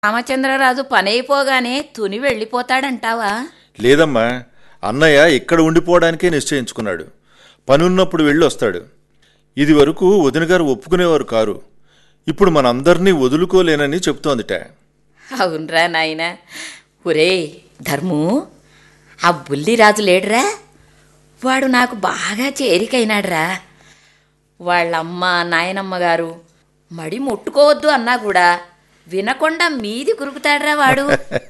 రామచంద్రరాజు పనైపోగానే తుని వెళ్ళిపోతాడంటావా లేదమ్మా అన్నయ్య ఇక్కడ ఉండిపోవడానికే నిశ్చయించుకున్నాడు పనున్నప్పుడు వెళ్ళి వస్తాడు ఇది వరకు వదిన గారు ఒప్పుకునేవారు కారు ఇప్పుడు మనందరినీ వదులుకోలేనని చెప్తోందిట అవునరా నాయన ఒరే ధర్ము ఆ బుల్లిరాజు లేడురా వాడు నాకు బాగా చేరికైనాడురా వాళ్ళమ్మ నాయనమ్మ గారు మడి ముట్టుకోవద్దు అన్నా కూడా వినకుండా మీది కురుకుతాడురా వాడు